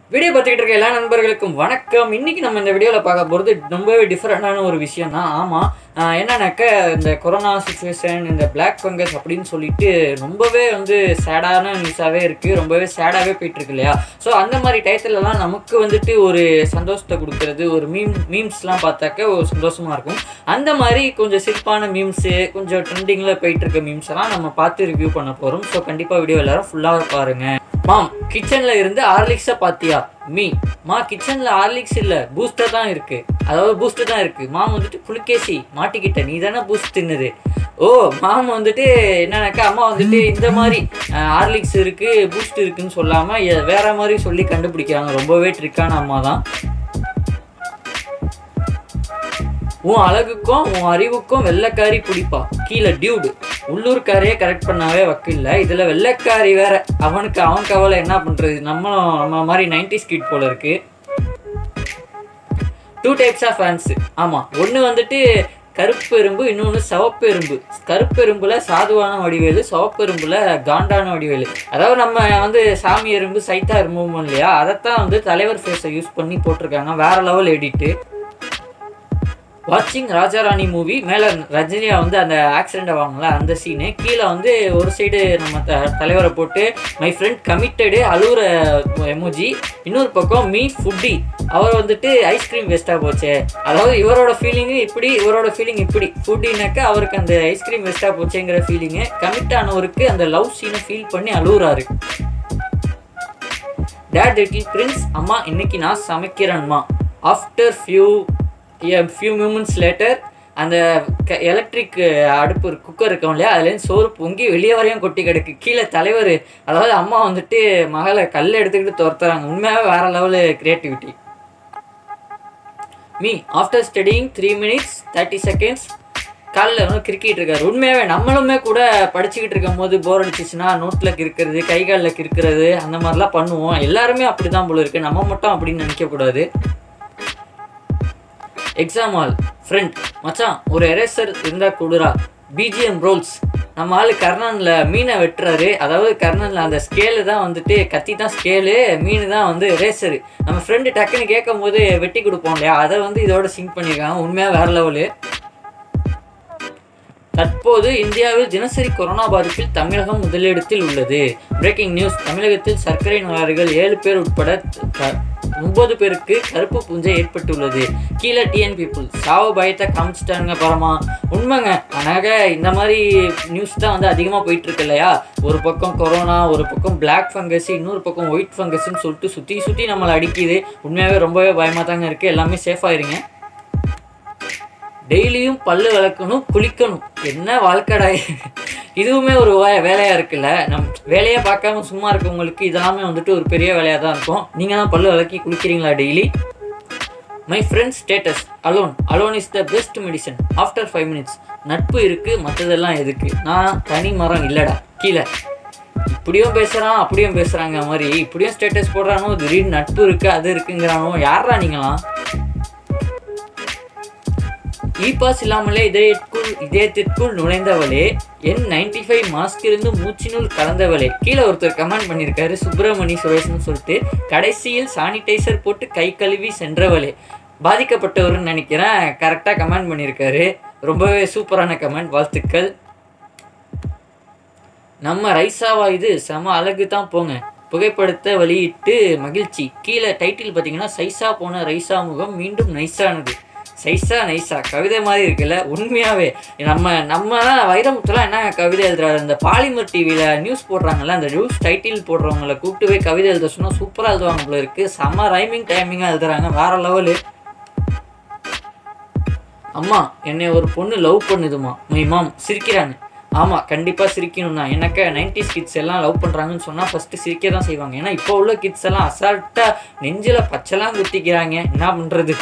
video பார்த்துக்கிட்டு இருக்க எல்லா நண்பர்களுக்கும் வணக்கம் இன்னைக்கு நம்ம இந்த வீடியோவில் பார்க்க போகிறது ரொம்பவே டிஃப்ரெண்டான ஒரு விஷயம் தான் ஆமாம் என்னன்னாக்க இந்த கொரோனா சுச்சுவேஷன் இந்த பிளாக் ஃபங்கஸ் அப்படின்னு சொல்லிட்டு ரொம்பவே வந்து சேடான நியூஸாகவே இருக்குது ரொம்பவே சேடாகவே போயிட்டுருக்கு இல்லையா ஸோ அந்த மாதிரி டயத்துலலாம் நமக்கு வந்துட்டு ஒரு சந்தோஷத்தை கொடுக்கறது ஒரு மீம் மீம்ஸ்லாம் பார்த்தாக்க ஒரு சந்தோஷமாக இருக்கும் அந்த மாதிரி கொஞ்சம் சிறப்பான மீம்ஸு கொஞ்சம் ட்ரெண்டிங்கில் போயிட்டு இருக்க மீம்ஸ் எல்லாம் நம்ம பார்த்து ரிவ்யூ பண்ண போகிறோம் ஸோ கண்டிப்பாக வீடியோ எல்லாரும் ஃபுல்லாக பாருங்கள் மாம் கிச்சன்ல இருந்து ஹார்லிக்ஸை பாத்தியா மீ மா கிச்சன்ல ஹார்லிக்ஸ் இல்ல பூஸ்டர் தான் இருக்கு அதாவது பூஸ்டர் தான் இருக்கு மாம் வந்துட்டு புலிகேசி மாட்டிக்கிட்ட நீ தானே பூஸ்ட் தின்னுது ஓ மாம் வந்துட்டு என்னன்னாக்கா அம்மா வந்துட்டு இந்த மாதிரி ஹார்லிக்ஸ் இருக்கு பூஸ்ட் இருக்குன்னு சொல்லாம எ- வேற மாதிரி சொல்லி கண்டுபிடிக்கிறாங்க ரொம்பவே ட்ரிக்கான அம்மா தான் உன் அழகுக்கும் உன் அறிவுக்கும் வெள்ளைக்காரி பிடிப்பா கீழே டியூடு உள்ளூர்காரையே கரெக்ட் பண்ணாவே வக்கில்ல இதுல வெள்ளைக்காரி வேற அவனுக்கு அவன் கவலை என்ன பண்றது நம்மளும் நம்ம மாதிரி நைன்டி ஸ்கிட் போல இருக்கு டூ டைப்ஸ் ஆஃப் ஃபேன்ஸ் ஆமா ஒன்று வந்துட்டு கருப்பு எறும்பு இன்னொன்று சிவப்பு எறும்பு கருப்பு எறும்புல சாதுவான வடிவேலு சிவப்பு எறும்புல காண்டான வடிவேலு அதாவது நம்ம வந்து சாமி எறும்பு சைத்தா எறும்பும் இல்லையா அதைத்தான் வந்து தலைவர் ஃபேஸை யூஸ் பண்ணி போட்டிருக்காங்க வேற லெவல் எடிட்டு வாட்சிங் ராஜாராணி மூவி மேலே ரஜினியா வந்து அந்த ஆக்சிடென்ட் ஆவாங்கல்ல அந்த சீனு கீழே வந்து ஒரு சைடு நம்ம த தலைவரை போட்டு மை ஃப்ரெண்ட் கமிட்டடு அழுகுற எமோஜி இன்னொரு பக்கம் மீ ஃபுட்டி அவர் வந்துட்டு ஐஸ்கிரீம் வேஸ்ட்டாக போச்சே அதாவது இவரோட ஃபீலிங்கு இப்படி இவரோட ஃபீலிங் இப்படி ஃபுட்டினாக்கா அவருக்கு அந்த ஐஸ்கிரீம் வேஸ்ட்டாக போச்சேங்கிற ஃபீலிங்கு கமிட் ஆனவருக்கு அந்த லவ் சீனை ஃபீல் பண்ணி அழுகுறாரு டேட் லிட்டில் பிரின்ஸ் அம்மா இன்னைக்கு நான் சமைக்கிறேன்மா after few few moments later அந்த எலக்ட்ரிக் அடுப்பு குக்கர் இருக்கும் இல்லையா அதுலேருந்து சோறு பொங்கி வெளியே வரையும் கொட்டி கிடக்கு கீழே தலைவர் அதாவது அம்மா வந்துட்டு மகளை கல் எடுத்துக்கிட்டு துரத்துறாங்க உண்மையாகவே வேற level creativity me after studying three minutes thirty seconds காலில் வந்து கிறுக்கிட்டு இருக்காரு உண்மையாகவே நம்மளுமே கூட படிச்சுக்கிட்டு இருக்கும் போது போர் அடிச்சிச்சுன்னா நோட்டில் கிறுக்கிறது கை காலில் கிறுக்கிறது அந்த மாதிரிலாம் பண்ணுவோம் எல்லாருமே அப்படி தான் போல இருக்கு நம்ம மட்டும் அப்படின்னு நினைக்கக்கூடாது எக்ஸாம் ஆல் ஃப்ரெண்ட் மச்சான் ஒரு எரேசர் இருந்தால் கொடுறா பிஜிஎம் ரோல்ஸ் நம்ம ஆளு கர்ணனில் மீனை வெட்டுறாரு அதாவது கர்ணனில் அந்த ஸ்கேலு தான் வந்துட்டு கத்தி தான் ஸ்கேலு மீன் தான் வந்து எரேசரு நம்ம ஃப்ரெண்டு டக்குன்னு கேட்கும் போது வெட்டி கொடுப்போம் இல்லையா அதை வந்து இதோட சிங்க் பண்ணியிருக்காங்க உண்மையாக வேற லெவலு தற்போது இந்தியாவில் தினசரி கொரோனா பாதிப்பில் தமிழகம் முதலிடத்தில் உள்ளது பிரேக்கிங் நியூஸ் தமிழகத்தில் சர்க்கரை நோயாளிகள் ஏழு பேர் உட்பட க- ஒன்பது பேருக்கு கருப்பு பூஞ்சை ஏற்பட்டுள்ளது கீழே டிஎன் பீப்புள் சாவு பயத்தை காமிச்சிட்டாங்க பரமா உண்மைங்க ஆனாக இந்த மாதிரி நியூஸ் தான் வந்து அதிகமாக போயிட்டு இருக்கு இல்லையா ஒரு பக்கம் கொரோனா ஒரு பக்கம் பிளாக் ஃபங்கஸ் இன்னொரு பக்கம் ஒயிட் ஃபங்கஸ்ன்னு சொல்லிட்டு சுற்றி சுற்றி நம்மளை அடிக்குது உண்மையாகவே ரொம்பவே பயமாக தாங்க இருக்குது எல்லாமே சேஃபாக இருங்க டெய்லியும் பல்லு விளக்கணும் குளிக்கணும் என்ன வாழ்க்கடா இதுவுமே ஒரு வே- வேலையா இருக்குல்ல நம் வேலையை பார்க்காம சும்மா இருக்கவங்களுக்கு இதெல்லாமே வந்துட்டு ஒரு பெரிய வேலையா தான் இருக்கும் நீங்க தான் பல்லு விளக்கி குளிக்கிறீங்களா daily my friend status alone alone is the best medicine after five minutes நட்பு இருக்கு மற்றதெல்லாம் எதுக்கு நான் தனி மரம் இல்லடா கீழே இப்படியும் பேசுறான் அப்படியும் பேசுறாங்க மாதிரி இப்படியும் ஸ்டேட்டஸ் போடுறானோ திடீர்னு நட்பு இருக்கு அது இருக்குங்கிறானோ யாரா நீங்களாம் இ பாஸ் இல்லாமலே இதயத்திற்குள் இதயத்திற்குள் நுழைந்தவளே என் நைன்டி ஃபைவ் மாஸ்க் இருந்து மூச்சினுள் கலந்தவளே கீழே ஒருத்தர் கமெண்ட் பண்ணியிருக்காரு சுப்பிரமணி சுரேஷ்னு சொல்லிட்டு கடைசியில் சானிடைசர் போட்டு கை கழுவி சென்றவளே பாதிக்கப்பட்டவர்னு நினைக்கிறேன் கரெக்டாக கமெண்ட் பண்ணியிருக்காரு ரொம்பவே சூப்பரான கமெண்ட் வாழ்த்துக்கள் நம்ம ரைசாவா இது செம அழகு தான் போங்க புகைப்படத்தை வெளியிட்டு மகிழ்ச்சி கீழே டைட்டில் பார்த்தீங்கன்னா சைஸா போன ரைசா முகம் மீண்டும் நைஸானது சைஸா நைஸா கவிதை மாதிரி இருக்குல்ல உண்மையாவே நம்ம நம்ம வைரமுத்துலாம் என்ன கவிதை எழுதுறாரு இந்த பாலிமர் டிவியில் நியூஸ் போடுறாங்கல்ல அந்த நியூஸ் டைட்டில் போடுறவங்கள கூப்பிட்டு போய் கவிதை எழுத சொன்னால் சூப்பராக எழுதுவாங்க போல இருக்கு செம்ம ரைமிங் டைமிங்காக எழுதுறாங்க வேற லெவலு அம்மா என்னை ஒரு பொண்ணு லவ் பண்ணுதுமா மை மாம் சிரிக்கிறாங்க ஆமாம் கண்டிப்பாக சிரிக்கணும் தான் எனக்கு நைன்டிஸ் கிட்ஸ் எல்லாம் லவ் பண்ணுறாங்கன்னு சொன்னால் ஃபஸ்ட்டு சிரிக்க தான் செய்வாங்க ஏன்னா இப்போ உள்ள கிட்ஸ் எல்லாம் அசால்ட்டாக நெஞ்சில் பச்சைலாம் குத்திக்கிறாங்க என்ன பண்ணுறது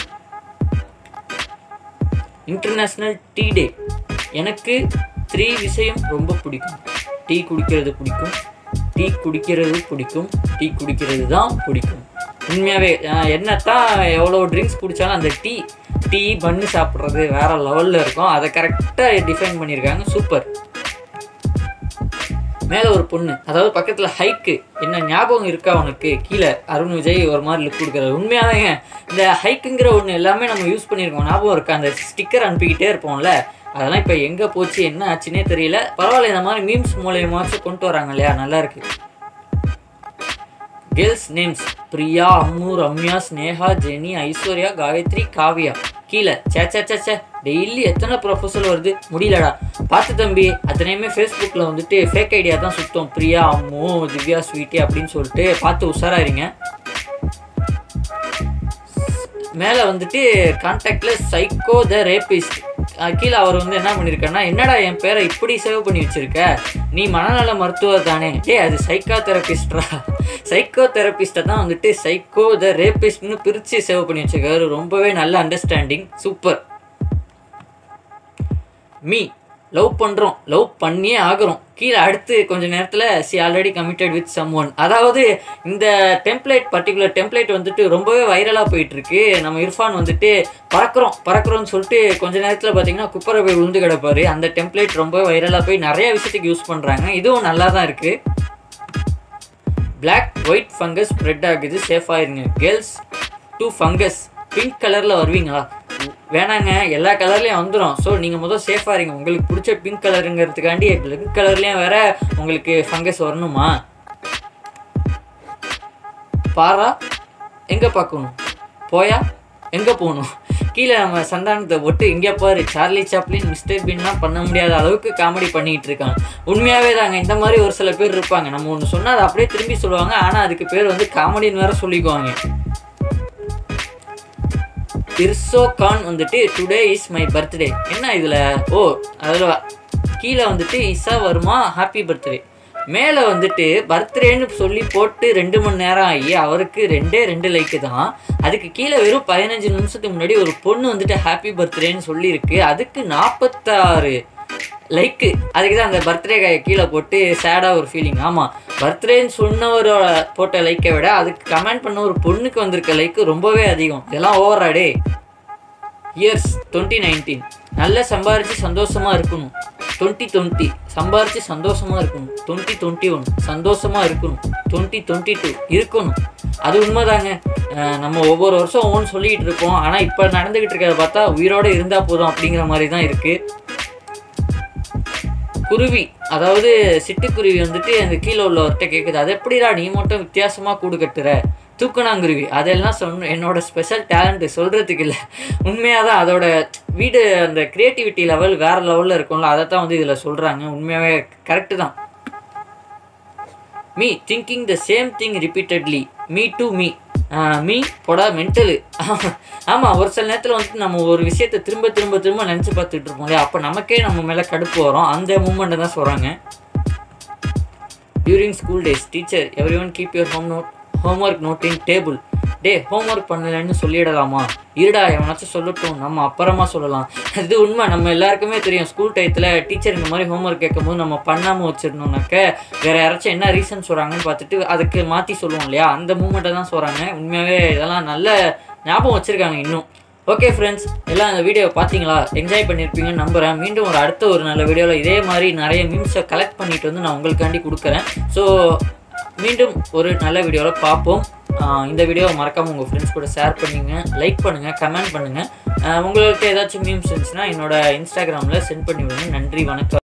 இன்டர்நேஷ்னல் டீ டே எனக்கு த்ரீ விஷயம் ரொம்ப பிடிக்கும் டீ குடிக்கிறது பிடிக்கும் டீ குடிக்கிறது பிடிக்கும் டீ குடிக்கிறது தான் பிடிக்கும் உண்மையாகவே என்னத்தான் எவ்வளோ ட்ரிங்க்ஸ் குடித்தாலும் அந்த டீ டீ பண்ணு சாப்பிட்றது வேற லெவலில் இருக்கும் அதை கரெக்டாக டிஃபைன் பண்ணியிருக்காங்க சூப்பர் மேலே ஒரு பொண்ணு அதாவது பக்கத்தில் ஹைக்கு என்ன ஞாபகம் இருக்கா உனக்கு கீழே அருண் விஜய் ஒரு மாதிரி லுக் கொடுக்குறாரு உண்மையாகங்க இந்த ஹைக்குங்கிற ஒன்று எல்லாமே நம்ம யூஸ் பண்ணியிருக்கோம் ஞாபகம் இருக்கா அந்த ஸ்டிக்கர் அனுப்பிக்கிட்டே இருப்போம்ல அதெல்லாம் இப்போ எங்கே போச்சு என்ன ஆச்சுன்னே தெரியல பரவாயில்ல இந்த மாதிரி மீம்ஸ் மூலியமாச்சும் கொண்டு வராங்க இல்லையா நல்லா இருக்கு girls names Priya Ammu Ramya Sneha Jenny Aishwarya Gayathri Kavya கீழே சே சே சே சே டெய்லி எத்தனை ப்ரொஃபஸர் வருது முடியலடா பார்த்து தம்பி அத்தனையுமே ஃபேஸ்புக்கில் வந்துட்டு ஃபேக் ஐடியா தான் சுத்தம் பிரியா அம்மு திவ்யா ஸ்வீட்டி அப்படின்னு சொல்லிட்டு பார்த்து உஷாராயிருங்க மேலே வந்துட்டு கான்டாக்டில் சைக்கோ த ரேபிஸ்ட் கீழே அவர் வந்து என்ன பண்ணியிருக்காருன்னா என்னடா என் பேரை இப்படி சேவ் பண்ணி வச்சிருக்க நீ மனநல மருத்துவர் தானே ஏ அது சைக்கோ தெரபிஸ்ட்ரா சைக்கோ தெரபிஸ்ட்டை தான் வந்துட்டு சைக்கோ த ரேபிஸ்ட்னு பிரித்து சேவ் பண்ணி வச்சிருக்காரு ரொம்பவே நல்ல அண்டர்ஸ்டாண்டிங் சூப்பர் மீ லவ் பண்ணுறோம் லவ் பண்ணியே ஆகுறோம் கீழே அடுத்து கொஞ்ச நேரத்தில் she already committed with someone அதாவது இந்த டெம்ப்ளேட் பர்டிகுலர் டெம்ப்ளேட் வந்துட்டு ரொம்பவே வைரலாக போயிட்டுருக்கு நம்ம இர்ஃபான் வந்துட்டு பறக்கிறோம் பறக்கிறோம்னு சொல்லிட்டு கொஞ்ச நேரத்தில் பார்த்தீங்கன்னா குப்பரை போய் விழுந்து கிடப்பாரு அந்த டெம்ப்ளேட் ரொம்ப வைரலாக போய் நிறைய விஷயத்துக்கு யூஸ் பண்ணுறாங்க இதுவும் நல்லா தான் இருக்குது பிளாக் ஒயிட் ஃபங்கஸ் ஸ்ப்ரெட் ஆகுது சேஃபாக இருங்க கேர்ள்ஸ் டூ ஃபங்கஸ் பிங்க் கலரில் வருவீங்களா வேணாங்க எல்லா கலர்லேயும் வந்துடும் ஸோ நீங்கள் முதல் சேஃபாக இருங்க உங்களுக்கு பிடிச்ச பிங்க் கலருங்கிறதுக்காண்டி பிங்க் கலர்லேயும் வேற உங்களுக்கு ஃபங்கஸ் வரணுமா பாரா எங்கே பார்க்கணும் போயா எங்கே போகணும் கீழே நம்ம சந்தானத்தை போட்டு இங்கே பாரு சார்லி சாப்ளின் மிஸ்டர் பீன்லாம் பண்ண முடியாத அளவுக்கு காமெடி பண்ணிக்கிட்டு இருக்காங்க உண்மையாகவே தாங்க இந்த மாதிரி ஒரு சில பேர் இருப்பாங்க நம்ம ஒன்று சொன்னால் அதை அப்படியே திரும்பி சொல்லுவாங்க ஆனால் அதுக்கு பேர் வந்து காமெடின்னு வேற சொல்லிக்குவாங்க இர்சோ கான் வந்துட்டு டுடே இஸ் மை பர்த்டே என்ன இதில் ஓ அதில் கீழே வந்துட்டு இசா வருமா ஹாப்பி பர்த்டே மேலே வந்துட்டு பர்த்டேன்னு சொல்லி போட்டு ரெண்டு மணி நேரம் ஆகி அவருக்கு ரெண்டே ரெண்டு லைக்கு தான் அதுக்கு கீழே வெறும் பதினஞ்சு நிமிஷத்துக்கு முன்னாடி ஒரு பொண்ணு வந்துட்டு ஹாப்பி பர்த்டேன்னு சொல்லியிருக்கு அதுக்கு நாற்பத்தாறு லைக்கு அதுக்கு தான் அந்த பர்த்டே கீழே போட்டு சேடாக ஒரு ஃபீலிங் ஆமாம் பர்த்டேன்னு சொன்னவரோட போட்ட லைக்கை விட அதுக்கு கமெண்ட் பண்ண ஒரு பொண்ணுக்கு வந்திருக்க லைக்கு ரொம்பவே அதிகம் இதெல்லாம் ஓவராடே இயர்ஸ் டுவெண்ட்டி நைன்டீன் நல்லா சம்பாரித்து சந்தோஷமாக இருக்கணும் டுவெண்ட்டி டுவெண்ட்டி சம்பாரித்து சந்தோஷமாக இருக்கணும் டுவெண்ட்டி டுவெண்ட்டி ஒன் சந்தோஷமாக இருக்கணும் டுவெண்ட்டி டுவெண்ட்டி டூ இருக்கணும் அது உண்மைதாங்க அஹ் நம்ம ஒவ்வொரு வருஷம் ஒவ்வொன்று சொல்லிக்கிட்டு இருப்போம் ஆனால் இப்போ நடந்துக்கிட்டு இருக்கிறத பார்த்தா உயிரோடு இருந்தால் போதும் அப்படிங்கிற மாதிரி தான் இருக்குது குருவி அதாவது சிட்டுக்குருவி வந்துட்டு அந்த கீழே உள்ளவர்கிட்ட கேட்குது அது எப்படிடா நீ மட்டும் வித்தியாசமாக கூடு கட்டுற தூக்கணாங்குருவி அதெல்லாம் சொன்ன என்னோட ஸ்பெஷல் டேலண்ட் சொல்கிறதுக்கு இல்லை உண்மையாக தான் அதோட வீடு அந்த க்ரியேட்டிவிட்டி லெவல் வேறு லெவலில் இருக்கும்ல அதை தான் வந்து இதில் சொல்கிறாங்க உண்மையாகவே கரெக்டு தான் me thinking the same thing repeatedly me to me me போடா மென்டலு ஆமாம் ஒரு சில நேரத்தில் வந்துட்டு நம்ம ஒரு விஷயத்தை திரும்ப திரும்ப திரும்ப நினச்சி பார்த்துட்டு இருப்போம் இல்லையா அப்போ நமக்கே நம்ம மேலே கடுப்பு வரும் அந்த மூமெண்ட்டை தான் சொல்கிறாங்க during school days teacher everyone keep your home note homework note in table day homework பண்ணலைன்னு சொல்லிடலாமா இருடா எவனாச்சும் சொல்லட்டும் நம்ம அப்புறமா சொல்லலாம் இது உண்மை நம்ம எல்லாருக்குமே தெரியும் ஸ்கூல் டயத்தில் டீச்சர் இந்த மாதிரி ஹோம்ஒர்க் கேட்கும்போது நம்ம பண்ணாமல் வச்சிருந்தோம்னாக்க வேற யாராச்சும் என்ன ரீசன் சொல்கிறாங்கன்னு பார்த்துட்டு அதுக்கு மாற்றி சொல்லுவோம் இல்லையா அந்த மூமெண்ட்டை தான் சொல்கிறாங்க உண்மையாகவே இதெல்லாம் நல்ல ஞாபகம் வச்சுருக்காங்க இன்னும் ஓகே ஃப்ரெண்ட்ஸ் எல்லாம் இந்த வீடியோவை பார்த்தீங்களா என்ஜாய் பண்ணியிருப்பீங்கன்னு நம்புகிறேன் மீண்டும் ஒரு அடுத்த ஒரு நல்ல வீடியோவில் இதே மாதிரி நிறைய மீம்ஸை கலெக்ட் பண்ணிட்டு வந்து நான் உங்களுக்காண்டி கொடுக்குறேன் ஸோ மீண்டும் ஒரு நல்ல வீடியோவில் பார்ப்போம் ஆஹ் இந்த வீடியோவை மறக்காமல் உங்கள் ஃப்ரெண்ட்ஸ் கூட ஷேர் பண்ணுங்க லைக் பண்ணுங்கள் கமெண்ட் பண்ணுங்கள் உங்களுக்கு ஏதாச்சும் மீம்ஸ் இருந்துச்சுன்னா என்னோட இன்ஸ்டாகிராமில் சென்ட் பண்ணி விடுங்க நன்றி வணக்கம்